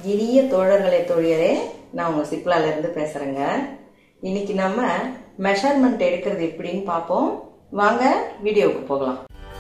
இனிய தோழர்களே தோழியரே நான் உங்க சிப்லால இருந்து பேசுறேங்க இன்னைக்கு நம்ம மெஷர்மெண்ட் எடுக்கிறது எப்படின்னு பார்ப்போம் வாங்க வீடியோவுக்கு போகலாம்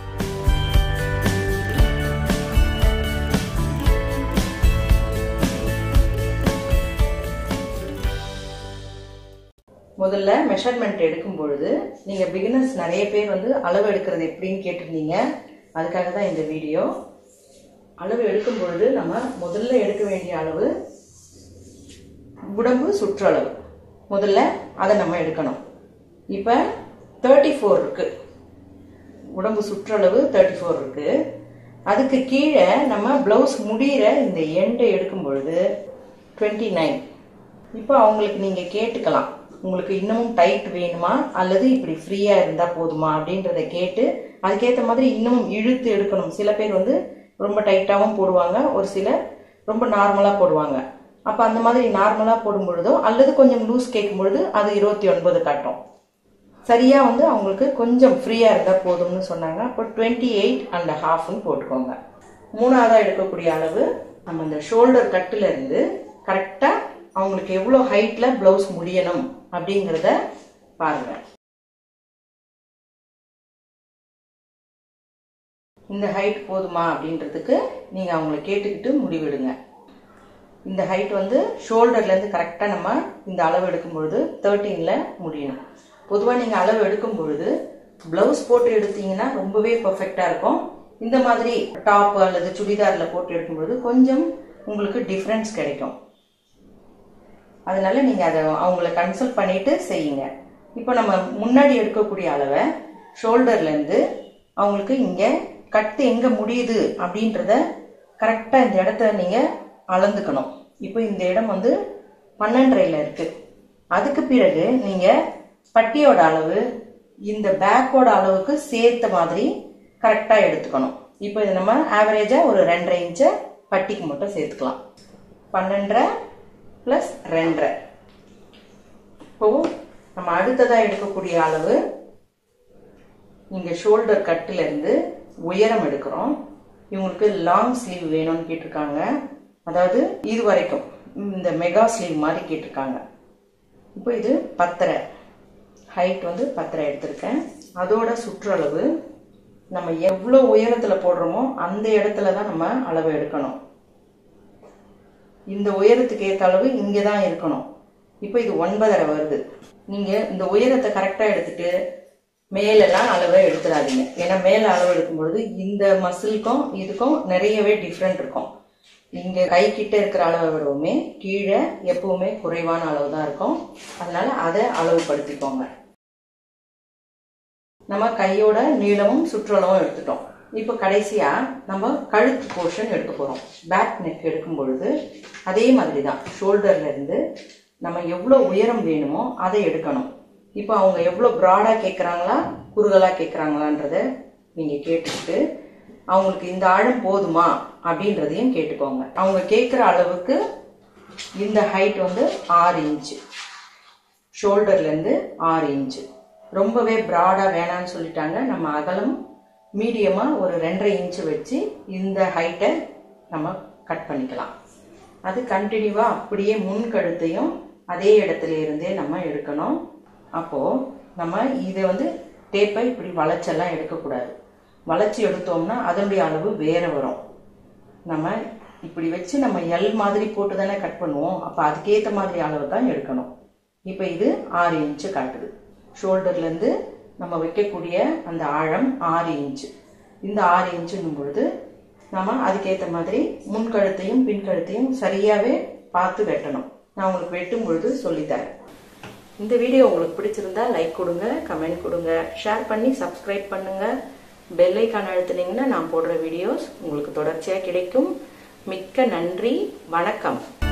முதல்ல மெஷர்மெண்ட் எடுக்கும் பொழுது நீங்க பிகினர்ஸ் நிறைய பேர் வந்து அளவு எடுக்கிறது எப்படின்னு கேட்டிருந்தீங்க அதுக்காக தான் இந்த வீடியோ அளவு எடுக்கும் பொழுது நம்ம முதல்ல எடுக்க வேண்டிய அளவு உடம்பு சுற்றளவு முதல்ல அதை நம்ம எடுக்கணும் இப்போ தேர்ட்டி ஃபோர் இருக்கு உடம்பு சுற்றளவு தேர்ட்டி ஃபோர் இருக்கு அதுக்கு கீழே நம்ம பிளவுஸ் முடிகிற இந்த எண்டை எடுக்கும் பொழுது டுவெண்ட்டி நைன் இப்போ அவங்களுக்கு நீங்கள் கேட்டுக்கலாம் உங்களுக்கு இன்னமும் டைட் வேணுமா அல்லது இப்படி ஃப்ரீயாக இருந்தால் போதுமா அப்படின்றத கேட்டு அதுக்கேற்ற மாதிரி இன்னமும் இழுத்து எடுக்கணும் சில பேர் வந்து ரொம்ப டைட்டாகவும் போடுவாங்க ஒரு சிலர் ரொம்ப நார்மலாக போடுவாங்க அப்போ அந்த மாதிரி நார்மலாக போடும் பொழுதோ அல்லது கொஞ்சம் லூஸ் கேட்கும் பொழுது அது இருபத்தி ஒன்பது காட்டும் சரியாக வந்து அவங்களுக்கு கொஞ்சம் ஃப்ரீயாக இருந்தால் போதும்னு சொன்னாங்க அப்போ டுவெண்ட்டி எயிட் அண்ட் ஹாஃப்னு போட்டுக்கோங்க மூணாவதாக எடுக்கக்கூடிய அளவு நம்ம இந்த ஷோல்டர் கட்டில் இருந்து கரெக்டாக அவங்களுக்கு எவ்வளோ ஹைட்டில் ப்ளவுஸ் முடியணும் அப்படிங்கிறத பாருங்கள் இந்த ஹைட் போதுமா அப்படின்றதுக்கு நீங்கள் அவங்கள கேட்டுக்கிட்டு முடிவெடுங்க இந்த ஹைட் வந்து ஷோல்டர்லேருந்து கரெக்டாக நம்ம இந்த அளவு எடுக்கும் பொழுது தேர்ட்டீனில் முடியணும் பொதுவாக நீங்கள் அளவு எடுக்கும் பொழுது ப்ளவுஸ் போட்டு எடுத்தீங்கன்னா ரொம்பவே பர்ஃபெக்டாக இருக்கும் இந்த மாதிரி டாப் அல்லது சுடிதாரில் போட்டு எடுக்கும்பொழுது கொஞ்சம் உங்களுக்கு டிஃப்ரென்ஸ் கிடைக்கும் அதனால நீங்கள் அதை அவங்கள கன்சல்ட் பண்ணிட்டு செய்யுங்க இப்போ நம்ம முன்னாடி எடுக்கக்கூடிய அளவை ஷோல்டர்லேருந்து அவங்களுக்கு இங்கே கட்டு எங்கே முடியுது அப்படின்றத கரெக்டாக இந்த இடத்த நீங்கள் அளந்துக்கணும் இப்போ இந்த இடம் வந்து பன்னெண்டரையில் இருக்கு அதுக்கு பிறகு நீங்கள் பட்டியோட அளவு இந்த பேக்கோட அளவுக்கு சேர்த்த மாதிரி கரெக்டாக எடுத்துக்கணும் இப்போ இது நம்ம ஆவரேஜாக ஒரு ரெண்டரை இன்ச்சை பட்டிக்கு மட்டும் சேர்த்துக்கலாம் பன்னெண்டரை ப்ளஸ் ரெண்டரை இப்போ நம்ம அடுத்ததாக எடுக்கக்கூடிய அளவு இங்கே ஷோல்டர் கட்டிலேருந்து உயரம் எடுக்கிறோம் இவங்களுக்கு லாங் ஸ்லீவ் வேணும்னு கேட்டிருக்காங்க அதாவது இது வரைக்கும் இந்த மெகா ஸ்லீவ் மாதிரி கேட்டிருக்காங்க இப்போ இது பத்தரை ஹைட் வந்து பத்தரை எடுத்திருக்கேன் அதோட சுற்றளவு நம்ம எவ்வளோ உயரத்தில் போடுறோமோ அந்த இடத்துல தான் நம்ம அளவு எடுக்கணும் இந்த உயரத்துக்கு ஏற்ற அளவு இங்கே தான் இருக்கணும் இப்போ இது ஒன்பதரை வருது நீங்கள் இந்த உயரத்தை கரெக்டாக எடுத்துட்டு மேலெல்லாம் அளவை எடுத்துடாதீங்க ஏன்னா மேலே அளவு எடுக்கும்பொழுது இந்த மசிலுக்கும் இதுக்கும் நிறையவே டிஃப்ரெண்ட் இருக்கும் இங்கே கை கிட்ட இருக்கிற அளவை விடவுமே கீழே எப்பவுமே குறைவான அளவு தான் இருக்கும் அதனால அதை அளவுபடுத்திக்கோங்க நம்ம கையோட நீளமும் சுற்றளவும் எடுத்துட்டோம் இப்போ கடைசியா நம்ம கழுத்து போர்ஷன் எடுக்க போறோம் பேக் நெக் எடுக்கும் பொழுது அதே மாதிரி தான் ஷோல்டர்ல இருந்து நம்ம எவ்வளோ உயரம் வேணுமோ அதை எடுக்கணும் இப்போ அவங்க எவ்வளோ ப்ராடா கேட்குறாங்களா குறுகலா கேட்குறாங்களான்றத நீங்க கேட்டுக்கிட்டு அவங்களுக்கு இந்த ஆழம் போதுமா அப்படின்றதையும் கேட்டுக்கோங்க அவங்க கேட்குற அளவுக்கு இந்த ஹைட் வந்து ஆறு இன்ச்சு ஷோல்டர்லேருந்து ஆறு இன்ச்சு ரொம்பவே ப்ராடாக வேணான்னு சொல்லிட்டாங்க நம்ம அகலம் மீடியமாக ஒரு ரெண்டரை இன்ச்சு வச்சு இந்த ஹைட்டை நம்ம கட் பண்ணிக்கலாம் அது கண்டினியூவாக அப்படியே முன் கழுத்தையும் அதே இடத்துல இருந்தே நம்ம எடுக்கணும் அப்போது நம்ம இதை வந்து டேப்பை இப்படி வளைச்செல்லாம் எடுக்கக்கூடாது வளைச்சி எடுத்தோம்னா அதனுடைய அளவு வேற வரும் நம்ம இப்படி வச்சு நம்ம எல் மாதிரி போட்டு தானே கட் பண்ணுவோம் அப்போ அதுக்கேற்ற மாதிரி அளவு தான் எடுக்கணும் இப்போ இது ஆறு இன்ச்சு காட்டுது ஷோல்டர்லேருந்து நம்ம வைக்கக்கூடிய அந்த ஆழம் ஆறு இன்ச்சு இந்த ஆறு இன்ச்சுன்னும் பொழுது நம்ம அதுக்கேற்ற மாதிரி முன்கழுத்தையும் பின்கழுத்தையும் சரியாகவே பார்த்து வெட்டணும் நான் உங்களுக்கு வெட்டும் பொழுது சொல்லித்தரேன் இந்த வீடியோ உங்களுக்கு பிடிச்சிருந்தா லைக் கொடுங்க கமெண்ட் கொடுங்க ஷேர் பண்ணி சப்ஸ்கிரைப் பண்ணுங்க பெல் ஐக்கான் அழுத்துனீங்கன்னா நான் போடுற வீடியோஸ் உங்களுக்கு தொடர்ச்சியாக கிடைக்கும் மிக்க நன்றி வணக்கம்